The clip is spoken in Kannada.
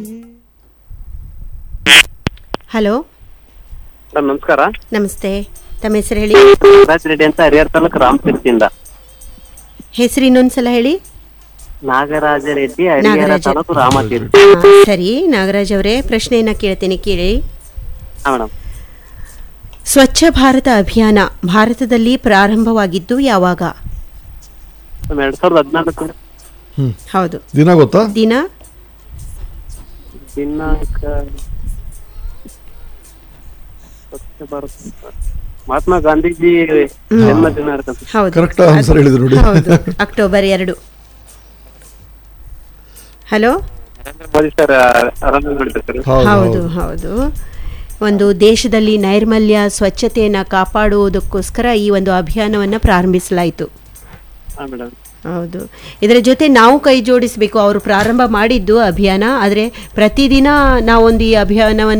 ಹಲೋ ಮೇಡಮ್ ನಮಸ್ಕಾರ ನಮಸ್ತೆ ತಮ್ಮ ಹೆಸರು ಹೇಳಿ ರಾಜ್ ರೆಡ್ಡಿ ಅಂತ ಹರಿಹರ ತಾಲೂಕು ರಾಮತೀರ್ಥಿಂದ ಹೆಸರು ಇನ್ನೊಂದ್ಸಲ ಹೇಳಿ ನಾಗರಾಜ ರೆಡ್ಡಿ ಹರಿಹರ ನಾಗರಾಜ. ತಾಲೂಕು ರಾಮತೀರ್ಥ ಹಾ, ಸರಿ ನಾಗರಾಜ್ ಅವರೇ ಪ್ರಶ್ನೆಯನ್ನ ಕೇಳ್ತೀನಿ ಕೇಳಿ ಹಾ ಮೇಡಮ್ ಸ್ವಚ್ಛ ಭಾರತ ಅಭಿಯಾನ ಭಾರತದಲ್ಲಿ ಪ್ರಾರಂಭವಾಗಿದ್ದು ಯಾವಾಗ ಮೇಡಮ್ ಎರಡ್ ಸಾವಿರದ ಹದಿನಾಲ್ಕು ಹೌದು ದಿನ ಗೊತ್ತಾ ದಿನ ದಿನಾಂಕ ಸ್ವಚ್ಛ ಭಾರತ ಮಹಾತ್ಮ ಗಾಂಧೀಜಿ ಜನ್ಮ ದಿನ ಇರ್ತಂತೆ ಹೌದು ಕರೆಕ್ಟ್ ಆನ್ಸರ್ ಹೇಳಿದ್ರು ನೋಡಿ ಹೌದು ಅಕ್ಟೋಬರ್ ಎರಡು ಹಲೋ ನರೇಂದ್ರ ಮೋದಿ ಸರ್ ಆರಂಭ ಮಾಡಿದ್ದಾರೆ ಹೌದು ಹೌದು ಹೌದು ಹೌದು ಒಂದು ದೇಶದಲ್ಲಿ ನೈರ್ಮಲ್ಯ ಸ್ವಚ್ಛತೆಯನ್ನು ಕಾಪಾಡುವುದಕ್ಕೋಸ್ಕರ ಈ ಒಂದು ಅಭಿಯಾನವನ್ನು ಪ್ರಾರಂಭಿಸಲಾಯಿತು ಹಾ ಮೇಡಮ್ ಹೌದು ಇದರ ಜೊತೆ ನಾವು ಕೈ ಜೋಡಿಸಬೇಕು ಅವರು ಪ್ರಾರಂಭ ಮಾಡಿದ್ದು ಅಭಿಯಾನ ಆದರೆ ಪ್ರತಿದಿನ ನಾವೊಂದು ಈ ಅಭಿಯಾನವನ್ನು